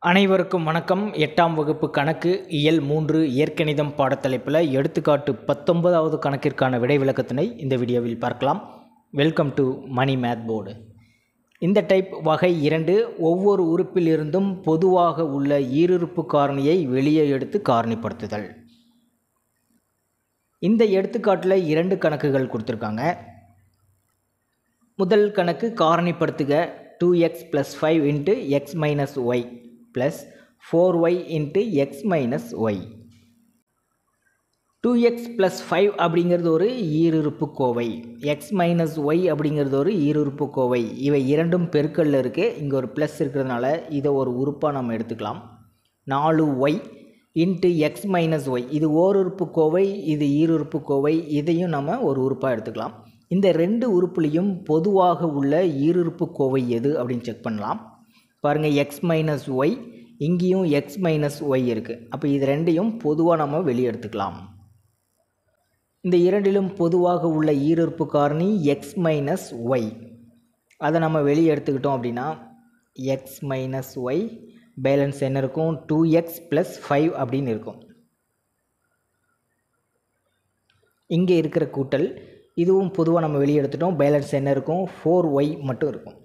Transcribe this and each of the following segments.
அனைவருக்கும் வணக்கம் எட்டாம் வகுப்பு கணக்கு இயல் மூன்று இயற்கணிதம் பாடத்தலைப்பில் எடுத்துக்காட்டு பத்தொன்பதாவது கணக்கிற்கான விடை விளக்கத்தினை இந்த வீடியோவில் பார்க்கலாம் welcome to Mani math board இந்த டைப் வகை இரண்டு ஒவ்வொரு உறுப்பில் இருந்தும் பொதுவாக உள்ள ஈருறுப்பு காரணியை வெளியே எடுத்து காரணிப்படுத்துதல் இந்த எடுத்துக்காட்டில் இரண்டு கணக்குகள் கொடுத்துருக்காங்க முதல் கணக்கு காரணிப்படுத்துக two x plus five into x minus y plus four y into x minus y two x plus five அப்படிங்கிறது ஒரு ஈருறுப்பு கோவை எக்ஸ் மைனஸ் ஒய் அப்படிங்கிறது ஒரு ஈருறுப்பு கோவை இவை இரண்டும் பெருக்கல்ல இருக்குது இங்கே ஒரு ப்ளஸ் இருக்கிறதுனால இதை ஒரு உறுப்பாக நம்ம எடுத்துக்கலாம் நாலு y into x minus y இது ஓருறுப்பு கோவை இது ஈருறுப்பு கோவை இதையும் நம்ம ஒரு உறுப்பாக எடுத்துக்கலாம் இந்த ரெண்டு உறுப்புலையும் பொதுவாக உள்ள ஈருறுப்பு கோவை எது அப்படின்னு செக் பண்ணலாம் பாருங்கள் எக்ஸ் மைனஸ் ஒய் இங்கேயும் எக்ஸ் மைனஸ் ஒய் இருக்குது அப்போ இது ரெண்டையும் பொதுவாக நம்ம வெளியே எடுத்துக்கலாம் இந்த இரண்டிலும் பொதுவாக உள்ள ஈருறுப்பு காரணி எக்ஸ் மைனஸ் ஒய் அதை நம்ம வெளியே எடுத்துக்கிட்டோம் அப்படின்னா எக்ஸ் மைனஸ் ஒய் பேலன்ஸ் என்ன இருக்கும் டூ எக்ஸ் ப்ளஸ் ஃபைவ் அப்படின்னு இருக்கும் இங்கே இருக்கிற கூட்டல் இதுவும் பொதுவாக நம்ம வெளியே எடுத்துட்டோம் பேலன்ஸ் என்ன இருக்கும் ஃபோர் ஒய் மட்டும் இருக்கும்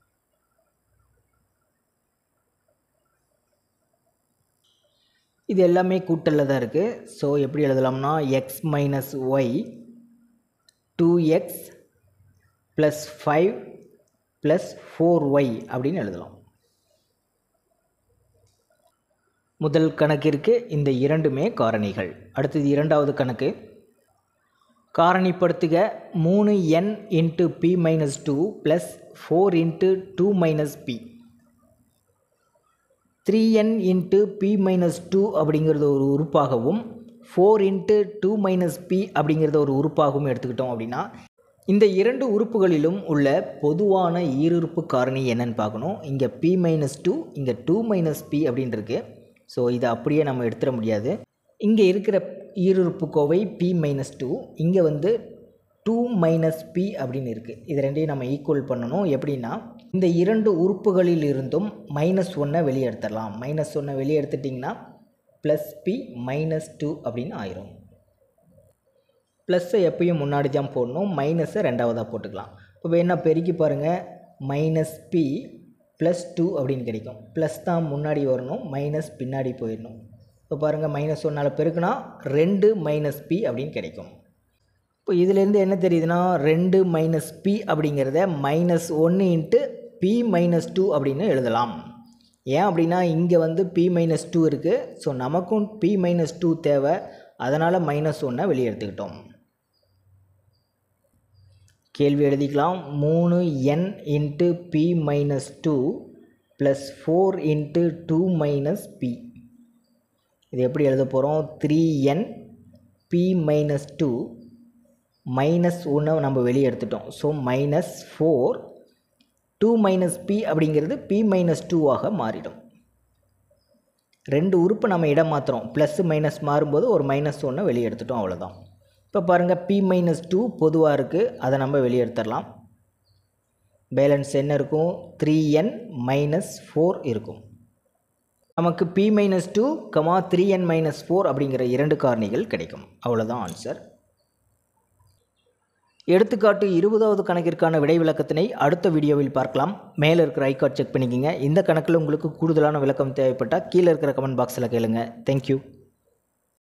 இது எல்லாமே கூட்டலில் தான் இருக்குது ஸோ எப்படி எழுதலாம்னா x minus y two x plus five plus four y அப்படின்னு எழுதலாம் முதல் கணக்கிற்கு இந்த இரண்டுமே காரணிகள் அடுத்தது இரண்டாவது கணக்கு காரணிப்படுத்துக மூணு n into p minus two plus four into two minus p three n into p minus two அப்படிங்கிறது ஒரு உறுப்பாகவும் four into two minus p அப்படிங்கிறத ஒரு உறுப்பாகவும் எடுத்துக்கிட்டோம் அப்படின்னா இந்த இரண்டு உறுப்புகளிலும் உள்ள பொதுவான ஈருறுப்பு காரணி என்னன்னு பார்க்கணும் இங்கே பி மைனஸ் டூ இங்கே டூ மைனஸ் பி அப்படின்னு இருக்கு ஸோ இதை அப்படியே நம்ம எடுத்துட முடியாது இங்கே இருக்கிற ஈருறுப்பு கோவை பி மைனஸ் டூ இங்கே வந்து டூ மைனஸ் பி அப்படின்னு இருக்குது இது ரெண்டையும் நம்ம ஈக்குவல் பண்ணணும் எப்படின்னா இந்த இரண்டு உறுப்புகளில் இருந்தும் மைனஸ் ஒன்றை வெளியே எடுத்துடலாம் மைனஸ் ஒன்றை வெளியே எடுத்துட்டிங்கன்னா ப்ளஸ் பி மைனஸ் டூ அப்படின்னு ஆயிரும் ப்ளஸ்ஸை எப்பயும் முன்னாடி தான் போடணும் மைனஸை ரெண்டாவதாக போட்டுக்கலாம் இப்போ வேணால் பெருக்கி பாருங்கள் மைனஸ் பி ப்ளஸ் டூ அப்படின்னு கிடைக்கும் ப்ளஸ் தான் முன்னாடி வரணும் மைனஸ் பின்னாடி போயிடணும் இப்போ பாருங்கள் மைனஸ் ஒன்றால் பெருக்குனா ரெண்டு மைனஸ் பி அப்படின்னு கிடைக்கும் இப்போ இதிலேருந்து என்ன தெரியுதுன்னா ரெண்டு மைனஸ் பி அப்படிங்கிறத மைனஸ் ஒன்று இன்ட்டு பி மைனஸ் டூ அப்படின்னு எழுதலாம் ஏன் அப்படின்னா இங்கே வந்து பி மைனஸ் டூ இருக்குது ஸோ நமக்கும் பி மைனஸ் டூ தேவை அதனால் மைனஸ் ஒன்றை வெளியே எடுத்துக்கிட்டோம் கேள்வி எழுதிக்கலாம் மூணு n into p minus two plus four into two minus p இது எப்படி எழுத போகிறோம் three n p minus two minus ஒன்றை நம்ம வெளியே எடுத்துட்டோம் so minus four two minus p அப்படிங்கிறது பி மைனஸ் டூவாக மாறிடும் ரெண்டு உறுப்பு நம்ம இடம் மாற்றுறோம் ப்ளஸ் மைனஸ் மாறும்போது ஒரு மைனஸ் ஒன்றை வெளியே எடுத்துட்டோம் அவ்வளோதான் இப்போ பாருங்கள் பி மைனஸ் டூ பொதுவாக இருக்குது அதை நம்ம வெளியே எடுத்துடலாம் பேலன்ஸ் என்ன இருக்கும் த்ரீ என் மைனஸ் ஃபோர் இருக்கும் நமக்கு p minus two comma three n minus four அப்படிங்கிற இரண்டு காரணிகள் கிடைக்கும் அவ்வளோதான் ஆன்சர் எடுத்துக்காட்டு இருபதாவது கணக்கிற்கான விடை விளக்கத்தினை அடுத்த வீடியோவில் பார்க்கலாம் மேலே இருக்கிற ஐகார்ட் செக் பண்ணிக்கோங்க இந்த கணக்கில் உங்களுக்கு கூடுதலான விளக்கம் தேவைப்பட்டால் கீழே இருக்கிற கமெண்ட் பாக்ஸில் கேளுங்க தேங்க்யூ